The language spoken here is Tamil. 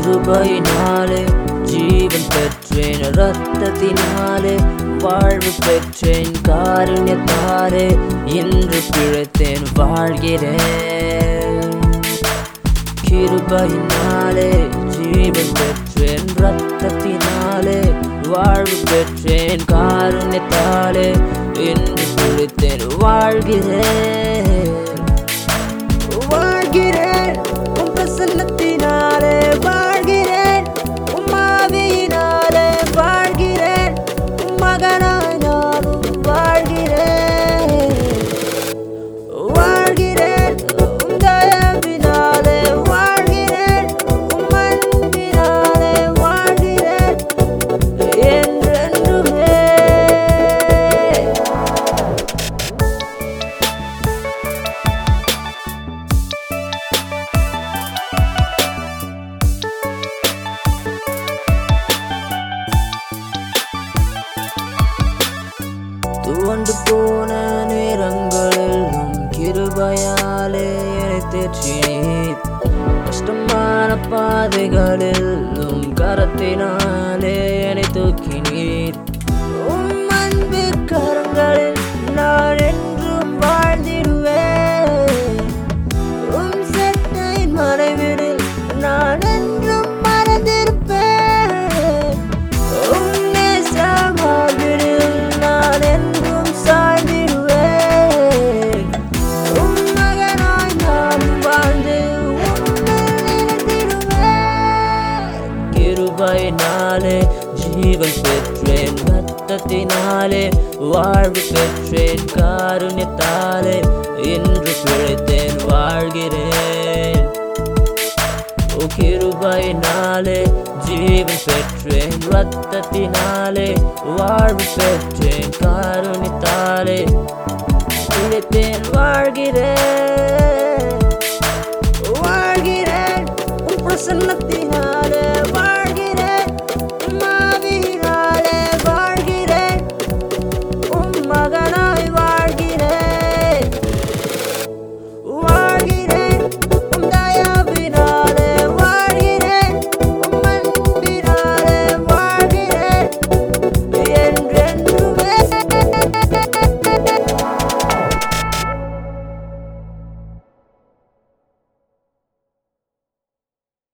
கிருபையினாலே ஜீவன் பெற்றேன் ரத்தத்தினாலே வாழ்வு பெற்றேன் காருண்யத்தாலே இன்று பிழைத்தேன் வாழ்கிறேன் கிருபையினாலே ஜீவன் பெற்றேன் ரத்தத்தினாலே வாழ்வு பெற்றேன் காருண்யத்தாலே இன்று பிழைத்தேன் வாழ்கிறேன் வாழ்கிறேன் உன் பிரசன்னத்தினாலே வாழ்கிறேன் உன் ஆவியினாலே வாழ்கிறேன் உன் மகனாய் நானும் வாழ்கிறேன் வாழ்கிறேன் உன் தயவினாலே வாழ்கிறேன் உன் அன்பினாலே வாழ்கிறேன் என்றென்றுமே துவண்டு போன நேரங்களிலும் கிருபையாலே என்னை தேற்றினீர் கஷ்டமான பாதைகளிலும் கரத்தினாலே என்னை தூக்கினீர் உம் அன்பு கரங்களில் நான் என்றும் வாழ்ந்திடுவேன் உம் செட்டையின் மறைவிடில் நான் என்றும் மறந்திருப்பேன் உம் நேசமாவிடில் நான் என்றும் சாய்ந்திடுவேன் உம் மகனாய் நான் வாழ்ந்து உம்மில் நிலைத்திடுவேன் கிருபையினாலே ஜீவன் பெற்றேன் ரத்தத்தினாலே வாழ்வு பெற்றேன் காருண்யத்தாலே இன்று பிழைத்தேன் வாழ்கிறேன் ஓ கிருபையினாலே ஜீவன் பெற்றேன் ரத்தத்தினாலே வாழ்வு பெற்றேன் காருண்யத்தாலே பிழைத்தேன் வாழ்கிறேன் வாழ்கிறேன் உன் பிரசன்னத்தினாலே